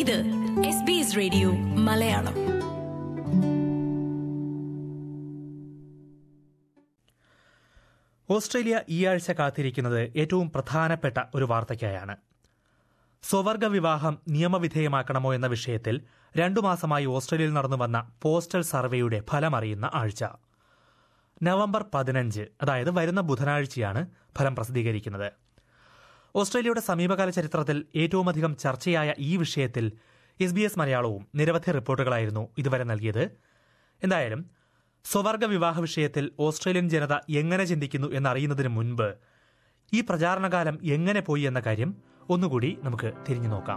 ഇത് S B S radio Malayalam Australia ഈ ആഴ്ച കാത്തിരിക്കുന്നത് ഏറ്റവും പ്രധാനപ്പെട്ട ഒരു വാർത്തയ്ക്കായാണ് സ്വവർഗ വിവാഹം നിയമവിധേയമാക്കണമോ എന്ന വിഷയത്തിൽ രണ്ടു മാസമായി ഓസ്ട്രേലിയയിൽ നടന്നു വന്ന പോസ്റ്റൽ സർവേയുടെ ഫലമറിയുന്ന ആഴ്ച നവംബർ പതിനഞ്ച് അതായത് വരുന്ന ബുധനാഴ്ചയാണ് ഫലം പ്രസിദ്ധീകരിക്കുന്നത് ഓസ്ട്രേലിയയുടെ സമീപകാല ചരിത്രത്തിൽ ഏറ്റവുമധികം ചർച്ചയായ ഈ വിഷയത്തിൽ എസ് ബി എസ് മലയാളവും നിരവധി റിപ്പോർട്ടുകളായിരുന്നു ഇതുവരെ നൽകിയത് എന്തായാലും സ്വവർഗ വിവാഹ വിഷയത്തിൽ ഓസ്ട്രേലിയൻ ജനത എങ്ങനെ ചിന്തിക്കുന്നു എന്നറിയുന്നതിന് മുൻപ് ഈ പ്രചാരണകാലം എങ്ങനെ പോയി എന്ന കാര്യം ഒന്നുകൂടി നമുക്ക് തിരിഞ്ഞു നോക്കാം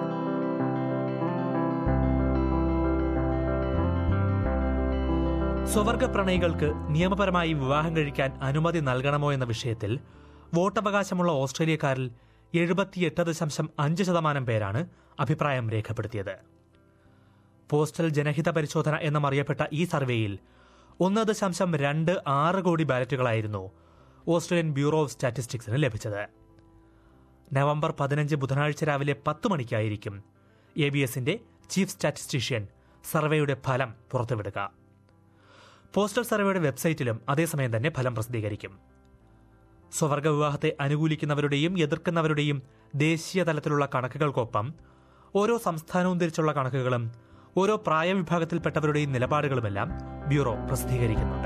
സ്വവർഗ പ്രണയികൾക്ക് നിയമപരമായി വിവാഹം കഴിക്കാൻ അനുമതി നൽകണമോ എന്ന വിഷയത്തിൽ വോട്ടവകാശമുള്ള ഓസ്ട്രേലിയക്കാരിൽ എഴുപത്തിയെട്ട് ദശാംശം അഞ്ച് ശതമാനം പേരാണ് അഭിപ്രായം രേഖപ്പെടുത്തിയത് പോസ്റ്റൽ ജനഹിത പരിശോധന എന്നറിയപ്പെട്ട ഈ സർവേയിൽ ഒന്ന് ദശാംശം രണ്ട് ആറ് കോടി ബാലറ്റുകളായിരുന്നു ഓസ്ട്രേലിയൻ ബ്യൂറോ ഓഫ് സ്റ്റാറ്റിസ്റ്റിക്സിന് ലഭിച്ചത് നവംബർ പതിനഞ്ച് ബുധനാഴ്ച രാവിലെ പത്ത് മണിക്കായിരിക്കും എ ബി എസിന്റെ ചീഫ് സ്റ്റാറ്റിസ്റ്റീഷ്യൻ സർവേയുടെ ഫലം പുറത്തുവിടുക പോസ്റ്റൽ സർവേയുടെ വെബ്സൈറ്റിലും അതേസമയം തന്നെ ഫലം പ്രസിദ്ധീകരിക്കും സ്വവർഗ വിവാഹത്തെ അനുകൂലിക്കുന്നവരുടെയും എതിർക്കുന്നവരുടെയും ദേശീയ തലത്തിലുള്ള കണക്കുകൾക്കൊപ്പം ഓരോ സംസ്ഥാനവും തിരിച്ചുള്ള കണക്കുകളും ഓരോ പ്രായവിഭാഗത്തിൽപ്പെട്ടവരുടെയും നിലപാടുകളുമെല്ലാം ബ്യൂറോ പ്രസിദ്ധീകരിക്കുന്നുണ്ട്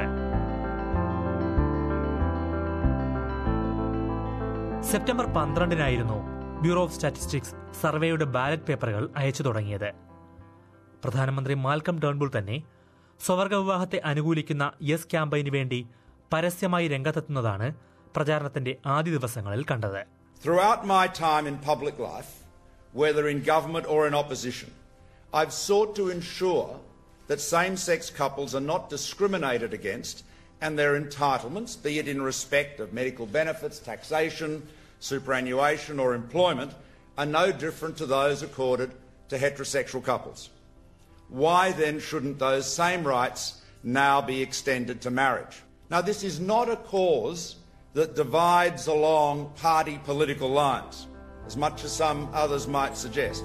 സെപ്റ്റംബർ പന്ത്രണ്ടിനായിരുന്നു ബ്യൂറോ ഓഫ് സ്റ്റാറ്റിസ്റ്റിക്സ് സർവേയുടെ ബാലറ്റ് പേപ്പറുകൾ അയച്ചു തുടങ്ങിയത് പ്രധാനമന്ത്രി മാൽക്കം ടേൺബുൾ തന്നെ സ്വവർഗ വിവാഹത്തെ അനുകൂലിക്കുന്ന യെസ് ക്യാമ്പയിന് വേണ്ടി പരസ്യമായി രംഗത്തെത്തുന്നതാണ് പ്രചാരണത്തിന്റെ ആദ്യ ദിവസങ്ങളിൽ കണ്ടത് Throughout my time in public life, whether in government or in opposition, I've sought to ensure that same sex couples are not discriminated against and their entitlements, be it in respect of medical benefits, taxation, superannuation, or employment, are no different to those accorded to heterosexual couples. Why then shouldn't those same rights now be extended to marriage? Now, this is not a cause that divides along party political lines, as much as some others might suggest.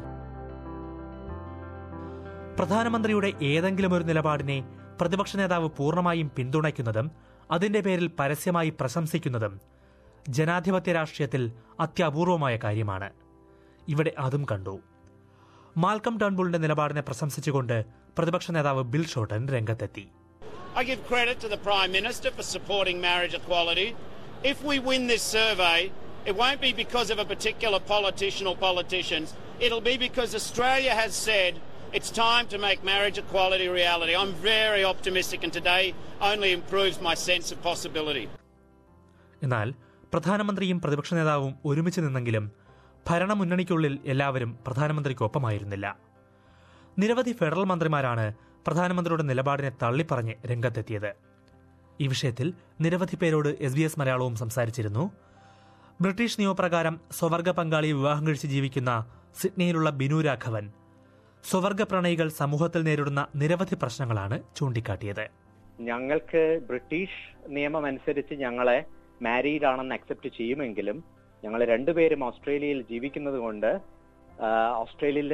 പ്രധാനമന്ത്രിയുടെ ഏതെങ്കിലും ഒരു നിലപാടിനെ പ്രതിപക്ഷ നേതാവ് പൂർണ്ണമായും പിന്തുണയ്ക്കുന്നതും അതിന്റെ പേരിൽ പരസ്യമായി പ്രശംസിക്കുന്നതും ജനാധിപത്യ രാഷ്ട്രീയത്തിൽ അത്യപൂർവമായ കാര്യമാണ് ഇവിടെ അതും കണ്ടു മാൽക്കം ടേൺബുളിന്റെ നിലപാടിനെ പ്രശംസിച്ചുകൊണ്ട് പ്രതിപക്ഷ നേതാവ് ബിൽ ഷോട്ടൻ രംഗത്തെത്തി I give credit to the Prime Minister for supporting marriage equality. If we win this survey, it won't be because of a particular politician or politicians. It'll be because Australia has said it's time to make marriage equality a reality. I'm very optimistic, and today only improves my sense of possibility. എന്നാൽ പ്രധാനമന്ത്രിയും പ്രതിപക്ഷ നേതാവും ഒരുമിച്ച് നിന്നെങ്കിലും ഭരണമുന്നണിക്കുള്ളിൽ എല്ലാവരും പ്രധാനമന്ത്രിക്കൊപ്പമായിരുന്നില്ല നിരവധി federal മന്ത്രിമാരാണ് പ്രധാനമന്ത്രിയുടെ നിലപാടിനെ തള്ളിപ്പറഞ്ഞ് രംഗത്തെത്തിയത് ഈ വിഷയത്തിൽ നിരവധി പേരോട് എസ് ബി എസ് മലയാളവും സംസാരിച്ചിരുന്നു ബ്രിട്ടീഷ് നിയമപ്രകാരം സ്വവർഗ പങ്കാളിയെ വിവാഹം കഴിച്ച് ജീവിക്കുന്ന സിഡ്നിയിലുള്ള ബിനു രാഘവൻ സ്വവർഗ പ്രണയികൾ സമൂഹത്തിൽ നേരിടുന്ന നിരവധി പ്രശ്നങ്ങളാണ് ചൂണ്ടിക്കാട്ടിയത് ഞങ്ങൾക്ക് ബ്രിട്ടീഷ് നിയമം അനുസരിച്ച് ഞങ്ങളെ മാരീഡ് ആണെന്ന് അക്സെപ്റ്റ് ചെയ്യുമെങ്കിലും ഞങ്ങൾ രണ്ടുപേരും ഓസ്ട്രേലിയയിൽ ജീവിക്കുന്നത് കൊണ്ട് ഓസ്ട്രേലിയയിൽ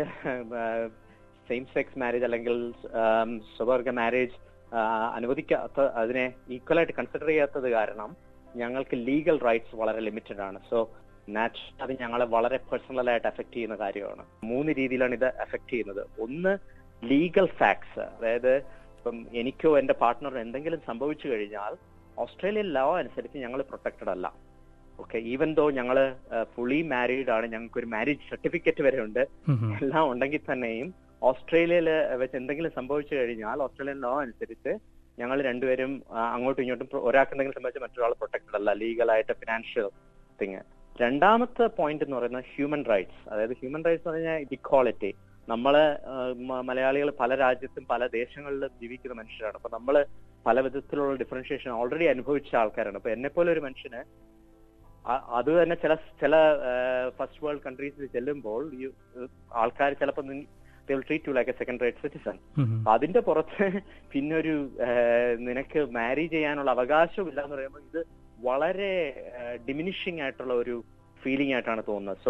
സെയിം സെക്സ് മാരേജ് അല്ലെങ്കിൽ ആം, സ്വവർഗ മാരേജ് അനുവദിക്കാത്ത അതിനെ ഈക്വലായിട്ട് കൺസിഡർ ചെയ്യാത്തത് കാരണം ഞങ്ങൾക്ക് ലീഗൽ റൈറ്റ്സ് വളരെ ലിമിറ്റഡ് ആണ് സോ നാച്ച് അത് ഞങ്ങളെ വളരെ പേഴ്സണൽ ആയിട്ട് എഫക്ട് ചെയ്യുന്ന കാര്യമാണ് മൂന്ന് രീതിയിലാണ് ഇത് എഫക്ട് ചെയ്യുന്നത് ഒന്ന് ലീഗൽ ഫാക്ട്സ് അതായത് ഇപ്പം എനിക്കോ എന്റെ പാർട്ട്ണറിനോ എന്തെങ്കിലും സംഭവിച്ചു കഴിഞ്ഞാൽ ഓസ്ട്രേലിയൻ ലോ അനുസരിച്ച് ഞങ്ങൾ പ്രൊട്ടക്റ്റഡ് അല്ല ഓക്കെ ഈവൻ ദോ ഞങ്ങൾ ഫുള്ളി മാരീഡ് ആണ് ഞങ്ങൾക്ക് ഒരു മാരേജ് സർട്ടിഫിക്കറ്റ് വരെ ഉണ്ട് എല്ലാം ഉണ്ടെങ്കിൽ തന്നെയും ഓസ്ട്രേലിയയിൽ വെച്ച് എന്തെങ്കിലും സംഭവിച്ചു കഴിഞ്ഞാൽ ഓസ്ട്രേലിയൻ ലോ അനുസരിച്ച് ഞങ്ങൾ രണ്ടുപേരും ആ, അങ്ങോട്ടും ഇങ്ങോട്ടും പ്ര- ഒരാൾക്ക് എന്തെങ്കിലും സംഭവിച്ചാൽ മറ്റൊരാൾ പ്രൊട്ടക്റ്റഡ് അല്ല ലീഗലായിട്ട് ഫിനാൻഷ്യൽ തിങ് രണ്ടാമത്തെ പോയിന്റ് എന്ന് പറയുന്നത് ഹ്യൂമൻ റൈറ്റ്സ് അതായത് ഹ്യൂമൻ റൈറ്റ്സ് എന്ന് പറഞ്ഞാൽ ഇക്വാളിറ്റി നമ്മള് മലയാളികൾ പല രാജ്യത്തും പല ദേശങ്ങളിലും ജീവിക്കുന്ന മനുഷ്യരാണ് അപ്പൊ നമ്മള് പല വിധത്തിലുള്ള ഡിഫറൻഷിയേഷൻ ഓൾറെഡി അനുഭവിച്ച ആൾക്കാരാണ് അപ്പൊ എന്നെ പോലെ ഒരു മനുഷ്യന് അ- അത് തന്നെ ചില ചില ഫസ്റ്റ് വേൾഡ് കൺട്രീസിൽ ചെല്ലുമ്പോൾ ഈ ആൾക്കാർ ചിലപ്പോൾ treat you like a second rate citizen അതിന്റെ പുറത്ത് പിന്നെ ഒരു നിനക്ക് മാരി ചെയ്യാനുള്ള അവകാശമില്ല എന്ന് പറയുമ്പോൾ ഇത് വളരെ ഡിമിനിഷിംഗ് ആയിട്ടുള്ള ഒരു ഫീലിംഗ് ആയിട്ടാണ് തോന്നുന്നത് സോ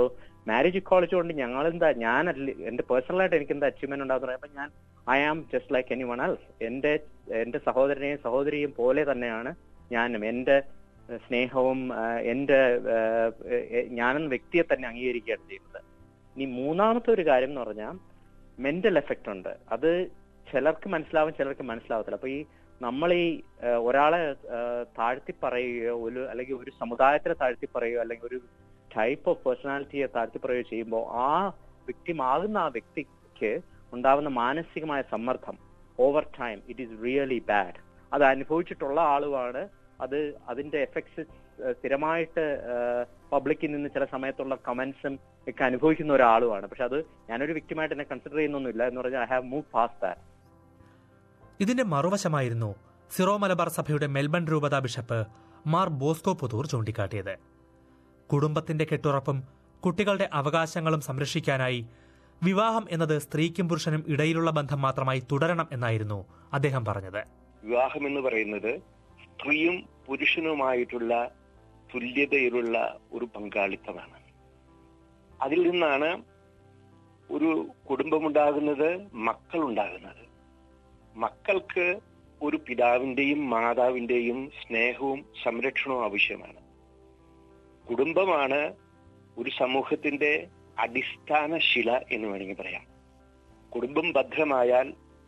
മാരേജ് ഇക്വാളിറ്റി കൊണ്ട് ഞങ്ങൾ എന്താ ഞാൻ എന്റെ പേഴ്സണലായിട്ട് എനിക്ക് എന്താ അച്ചീവ്മെന്റ് ഉണ്ടാകുന്ന പറയുമ്പോൾ ഞാൻ I am just like anyone else എന്റെ എന്റെ സഹോദരനെയും സഹോദരിയും പോലെ തന്നെയാണ് ഞാനും എന്റെ ഏഹ്, സ്നേഹവും ഏഹ്, എന്റെ ഏഹ്, ഏഹ്, ഞാനെന്ന വ്യക്തിയെ തന്നെ അംഗീകരിക്കുകയാണ് ചെയ്യുന്നത് ഇനി മൂന്നാമത്തെ ഒരു കാര്യം എന്ന് പറഞ്ഞാൽ മെന്റൽ എഫക്റ്റ് ഉണ്ട് അത് ചിലർക്ക് മനസ്സിലാവും ചിലർക്ക് മനസ്സിലാവത്തില്ല അപ്പൊ ഈ നമ്മൾ ഈ ഏഹ്, ഒരാളെ ഏഹ്, താഴ്ത്തി പറയുകയോ ഒരു അല്ലെങ്കിൽ ഒരു സമുദായത്തിനെ താഴ്ത്തി പറയുകയോ അല്ലെങ്കിൽ ഒരു ടൈപ്പ് ഓഫ് പേഴ്സണാലിറ്റിയെ താഴ്ത്തി പറയുകയോ ചെയ്യുമ്പോൾ ആ വിക്ടിം ആകുന്ന ആ വ്യക്തിക്ക് ഉണ്ടാവുന്ന മാനസികമായ സമ്മർദ്ദം over time it is really bad അത് അനുഭവിച്ചിട്ടുള്ള ആളുമാണ് അത് അതിന്റെ എഫക്ട്സ് സ്ഥിരമായിട്ട് പബ്ലിക്കിൽ നിന്ന് ചില സമയത്തുള്ള കമന്റ്സും ഒക്കെ അനുഭവിക്കുന്ന ഒരാളുമാണ് പക്ഷെ അത് ഞാനൊരു വ്യക്തിമായിട്ട് എന്നെ കൺസിഡർ ചെയ്യുന്നൊന്നുമില്ല എന്ന് പറഞ്ഞാൽ I have move past that ഇതിന്റെ മറുവശമായിരുന്നു സിറോ മലബാർ സഭയുടെ മെൽബൺ രൂപതാ ബിഷപ്പ് മാർ ബോസ്കോ പുതൂർ ചൂണ്ടിക്കാട്ടിയത് കുടുംബത്തിന്റെ കെട്ടുറപ്പും കുട്ടികളുടെ അവകാശങ്ങളും സംരക്ഷിക്കാനായി വിവാഹം എന്നത് സ്ത്രീക്കും പുരുഷനും ഇടയിലുള്ള ബന്ധം മാത്രമായി തുടരണം എന്നായിരുന്നു അദ്ദേഹം പറഞ്ഞത് വിവാഹം എന്ന് പറയുന്നത് സ്ത്രീയും പുരുഷനുമായിട്ടുള്ള തുല്യതയിലുള്ള ഒരു പങ്കാളിത്തമാണ് അതിൽ നിന്നാണ് ഒരു കുടുംബമുണ്ടാകുന്നത് മക്കൾ ഉണ്ടാകുന്നത് മക്കൾക്ക് ഒരു പിതാവിന്റെയും മാതാവിന്റെയും സ്നേഹവും സംരക്ഷണവും ആവശ്യമാണ് കുടുംബമാണ് ഒരു സമൂഹത്തിന്റെ അടിസ്ഥാന ശില എന്ന് വേണമെങ്കിൽ പറയാം കുടുംബം ഭദ്രമായാൽ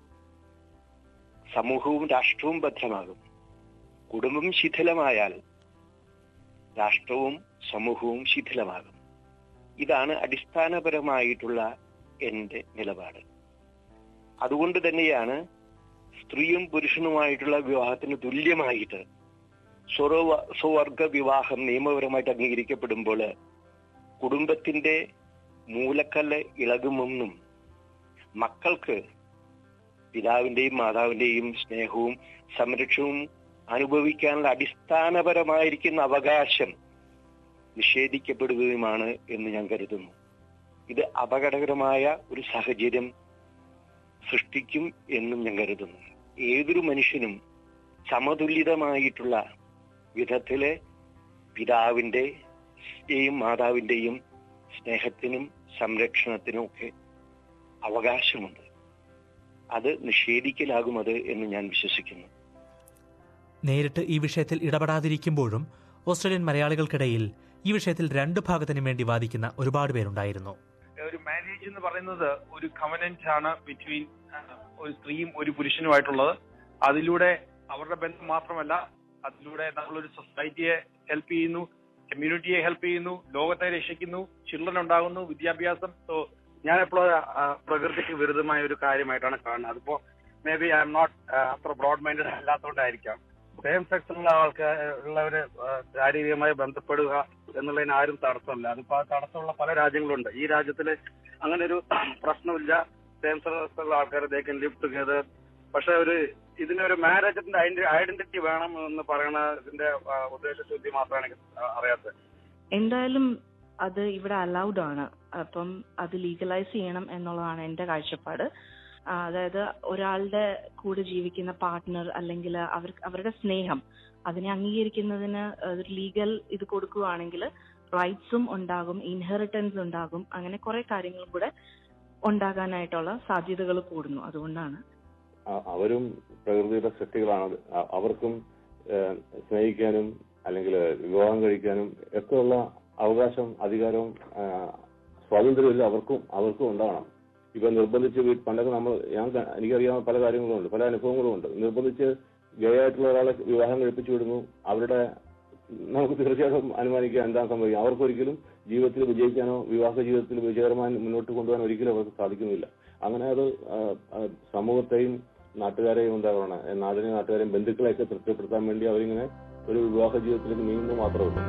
സമൂഹവും രാഷ്ട്രവും ഭദ്രമാകും കുടുംബം ശിഥിലമായാൽ രാഷ്ട്രവും സമൂഹവും ശിഥിലമാകും ഇതാണ് അടിസ്ഥാനപരമായിട്ടുള്ള എന്റെ നിലപാട് അതുകൊണ്ട് തന്നെയാണ് സ്ത്രീയും പുരുഷനുമായിട്ടുള്ള വിവാഹത്തിന് തുല്യമായിട്ട് സ്വറവ സ്വവർഗ വിവാഹം നിയമപരമായിട്ട് അംഗീകരിക്കപ്പെടുമ്പോൾ കുടുംബത്തിന്റെ മൂലക്കല്ല് ഇളകുമെന്നും മക്കൾക്ക് പിതാവിന്റെയും മാതാവിന്റെയും സ്നേഹവും സംരക്ഷണവും അനുഭവിക്കാനുള്ള അടിസ്ഥാനപരമായിരിക്കുന്ന അവകാശം നിഷേധിക്കപ്പെടുകയുമാണ് എന്ന് ഞാൻ കരുതുന്നു ഇത് അപകടകരമായ ഒരു സാഹചര്യം സൃഷ്ടിക്കും എന്നും ഞാൻ കരുതുന്നു ഏതൊരു മനുഷ്യനും സമതുലിതമായിട്ടുള്ള വിധത്തില് പിതാവിന്റെയും മാതാവിന്റെയും സ്നേഹത്തിനും സംരക്ഷണത്തിനും ഒക്കെ അവകാശമുണ്ട് അത് നിഷേധിക്കലാകും അത് എന്ന് ഞാൻ വിശ്വസിക്കുന്നു നേരിട്ട് ഈ വിഷയത്തിൽ ഇടപെടാതിരിക്കുമ്പോഴും ഓസ്ട്രേലിയൻ മലയാളികൾക്കിടയിൽ ഈ വിഷയത്തിൽ രണ്ടു ഭാഗത്തിനും വേണ്ടി വാദിക്കുന്ന ഒരുപാട് പേരുണ്ടായിരുന്നു ഒരു മാരേജ് എന്ന് പറയുന്നത് ഒരു കവനന്റ് ആണ് ബിറ്റ്വീൻ ഒരു സ്ത്രീയും ഒരു പുരുഷനുമായിട്ടുള്ളത് അതിലൂടെ അവരുടെ ബന്ധം മാത്രമല്ല അതിലൂടെ നമ്മളൊരു സൊസൈറ്റിയെ ഹെൽപ്പ് ചെയ്യുന്നു കമ്മ്യൂണിറ്റിയെ ഹെൽപ്പ് ചെയ്യുന്നു ലോകത്തെ രക്ഷിക്കുന്നു ചിൽഡ്രൻ ഉണ്ടാകുന്നു വിദ്യാഭ്യാസം സോ ഞാൻ എപ്പോഴും പ്രകൃതിക്ക് വിരുദ്ധമായ ഒരു കാര്യമായിട്ടാണ് കാണുന്നത് അതിപ്പോ maybe I am not അത്ര ബ്രോഡ് മൈൻഡഡ് അല്ലാത്തതുകൊണ്ടായിരിക്കാം സെയിം സെക്സ് ഉള്ള ആൾക്കാർ ഉള്ളവര് ആ, ശാരീരികമായി ബന്ധപ്പെടുക എന്നുള്ളതിന് ആരും തടസ്സമില്ല അതിപ്പോ ആ തടസ്സമുള്ള പല രാജ്യങ്ങളുണ്ട് ഈ രാജ്യത്തില് അങ്ങനെ ഒരു പ്രശ്നമില്ല സെയിം സെക്സ് ഉള്ള ആൾക്കാർ ദേ കൻ ലിവ് ടുഗദർ പക്ഷെ ഒരു ഇതിനൊരു മാരേജിന്റെ ഐഡന്റിറ്റി വേണം എന്ന് പറയണതിന്റെ ആ, ഉദ്ദേശശുദ്ധി മാത്രമാണ് എനിക്ക് അറിയാത്തത് എന്തായാലും അത് ഇവിടെ അലൗഡ് ആണ് അപ്പം അത് ലീഗലൈസ് ചെയ്യണം എന്നുള്ളതാണ് എന്റെ കാഴ്ചപ്പാട് ആ, അതായത് ഒരാളുടെ കൂടെ ജീവിക്കുന്ന പാർട്ട്ണർ അല്ലെങ്കിൽ അവർ അവരുടെ സ്നേഹം അതിനെ അംഗീകരിക്കുന്നതിന് ഒരു ലീഗൽ ഇത് കൊടുക്കുകയാണെങ്കിൽ റൈറ്റ്സും ഉണ്ടാകും ഇൻഹെറിറ്റൻസ് ഉണ്ടാകും അങ്ങനെ കുറെ കാര്യങ്ങളും കൂടെ ഉണ്ടാകാനായിട്ടുള്ള സാധ്യതകൾ കൂടുന്നു അതുകൊണ്ടാണ് അ- അവരും പ്രകൃതിയുടെ സൃഷ്ടികളാണ് അ- അവർക്കും ഏഹ്, സ്നേഹിക്കാനും അല്ലെങ്കിൽ വിവാഹം കഴിക്കാനും ഒക്കെ ഉള്ള അവകാശം അധികാരവും ആഹ്, സ്വാതന്ത്ര്യമില്ല അവർക്കും അവർക്കും ഉണ്ടാവണം ഇപ്പൊ നിർബന്ധിച്ച് വീ- പണ്ടൊക്കെ നമ്മൾ ഞാൻ ക- എനിക്കറിയാവുന്ന പല കാര്യങ്ങളും ഉണ്ട് പല അനുഭവങ്ങളും ഉണ്ട് നിർബന്ധിച്ച് ഗേ ആയിട്ടുള്ള ഒരാളെ വിവാഹം കഴിപ്പിച്ചു വിടുന്നു അവരുടെ നമുക്ക് തീർച്ചയായിട്ടും അനുമാനിക്കാൻ എന്താ സംഭവിക്കുക അവർക്കൊരിക്കലും ജീവിതത്തിൽ വിജയിക്കാനോ വിവാഹ ജീവിതത്തിൽ വിജയകരമായി മുന്നോട്ട് കൊണ്ടുപോകാൻ ഒരിക്കലും അവർക്ക് സാധിക്കുന്നില്ല അങ്ങനെ അത് ആ, ആ, സമൂഹത്തെയും നാട്ടുകാരെയും എന്താ പറയുക നാടിനെ നാട്ടുകാരെയും ബന്ധുക്കളെയൊക്കെ തൃപ്തിപ്പെടുത്താൻ വേണ്ടി അവരിങ്ങനെ ഒരു വിവാഹ ജീവിതത്തിലേക്ക് നീങ്ങുന്നു മാത്രമേ ഉള്ളൂ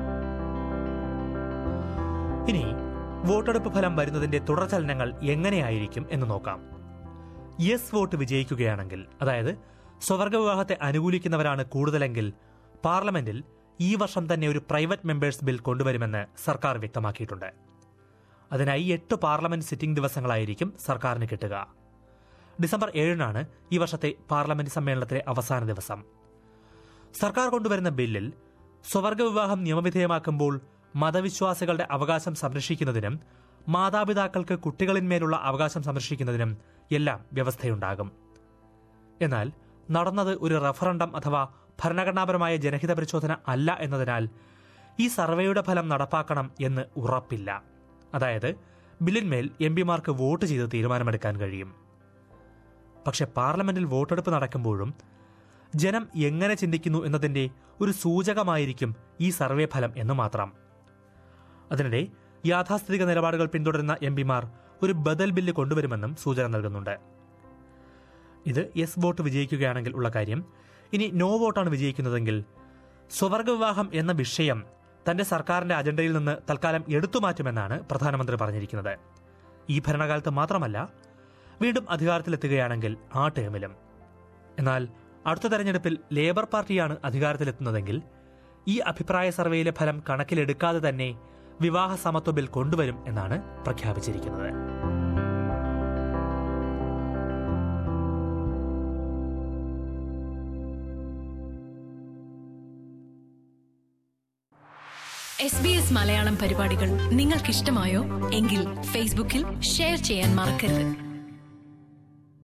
ഇനി വോട്ടെടുപ്പ് ഫലം വരുന്നതിന്റെ തുടർചലനങ്ങൾ എങ്ങനെയായിരിക്കും എന്ന് നോക്കാം യെസ് വോട്ട് വിജയിക്കുകയാണെങ്കിൽ അതായത് സ്വവർഗ വിവാഹത്തെ അനുകൂലിക്കുന്നവരാണ് കൂടുതലെങ്കിൽ പാർലമെന്റിൽ ഈ വർഷം തന്നെ ഒരു പ്രൈവറ്റ് മെമ്പേഴ്സ് ബിൽ കൊണ്ടുവരുമെന്ന് സർക്കാർ വ്യക്തമാക്കിയിട്ടുണ്ട് അതിനായി എട്ട് പാർലമെന്റ് സിറ്റിംഗ് ദിവസങ്ങളായിരിക്കും സർക്കാരിന് കിട്ടുക ഡിസംബർ ഏഴിനാണ് ഈ വർഷത്തെ പാർലമെന്റ് സമ്മേളനത്തിലെ അവസാന ദിവസം സർക്കാർ കൊണ്ടുവരുന്ന ബില്ലിൽ സ്വവർഗ വിവാഹം നിയമവിധേയമാക്കുമ്പോൾ മതവിശ്വാസികളുടെ അവകാശം സംരക്ഷിക്കുന്നതിനും മാതാപിതാക്കൾക്ക് കുട്ടികളിന്മേലുള്ള അവകാശം സംരക്ഷിക്കുന്നതിനും എല്ലാം വ്യവസ്ഥയുണ്ടാകും എന്നാൽ നടന്നത് ഒരു റഫറണ്ടം അഥവാ ഭരണഘടനാപരമായ ജനഹിത പരിശോധന അല്ല എന്നതിനാൽ ഈ സർവേയുടെ ഫലം നടപ്പാക്കണം എന്ന് ഉറപ്പില്ല അതായത് ബില്ലിന്മേൽ എം പിമാർക്ക് വോട്ട് ചെയ്ത് തീരുമാനമെടുക്കാൻ കഴിയും പക്ഷെ പാർലമെന്റിൽ വോട്ടെടുപ്പ് നടക്കുമ്പോഴും ജനം എങ്ങനെ ചിന്തിക്കുന്നു എന്നതിന്റെ ഒരു സൂചകമായിരിക്കും ഈ സർവേ ഫലം എന്ന് മാത്രം അതിനിടെ യാഥാസ്ഥിതിക നിലപാടുകൾ പിന്തുടരുന്ന എം പിമാർ ഒരു ബദൽ ബില്ല് കൊണ്ടുവരുമെന്നും സൂചന നൽകുന്നുണ്ട് ഇത് യെസ് വോട്ട് വിജയിക്കുകയാണെങ്കിൽ ഉള്ള കാര്യം ഇനി നോ വോട്ടാണ് വിജയിക്കുന്നതെങ്കിൽ സ്വവർഗ വിവാഹം എന്ന വിഷയം തന്റെ സർക്കാരിന്റെ അജണ്ടയിൽ നിന്ന് തൽക്കാലം എടുത്തുമാറ്റുമെന്നാണ് പ്രധാനമന്ത്രി പറഞ്ഞിരിക്കുന്നത് ഈ ഭരണകാലത്ത് മാത്രമല്ല വീണ്ടും അധികാരത്തിലെത്തുകയാണെങ്കിൽ ആ ടേമിലും എന്നാൽ അടുത്ത തെരഞ്ഞെടുപ്പിൽ ലേബർ പാർട്ടിയാണ് അധികാരത്തിലെത്തുന്നതെങ്കിൽ ഈ അഭിപ്രായ സർവേയിലെ ഫലം കണക്കിലെടുക്കാതെ തന്നെ വിവാഹ സമത്വ ബിൽ കൊണ്ടുവരും എന്നാണ് പ്രഖ്യാപിച്ചിരിക്കുന്നത് എസ് ബി എസ് മലയാളം പരിപാടികൾ നിങ്ങൾക്കിഷ്ടമായോ എങ്കിൽ ഫേസ്ബുക്കിൽ ഷെയർ ചെയ്യാൻ മറക്കരുത്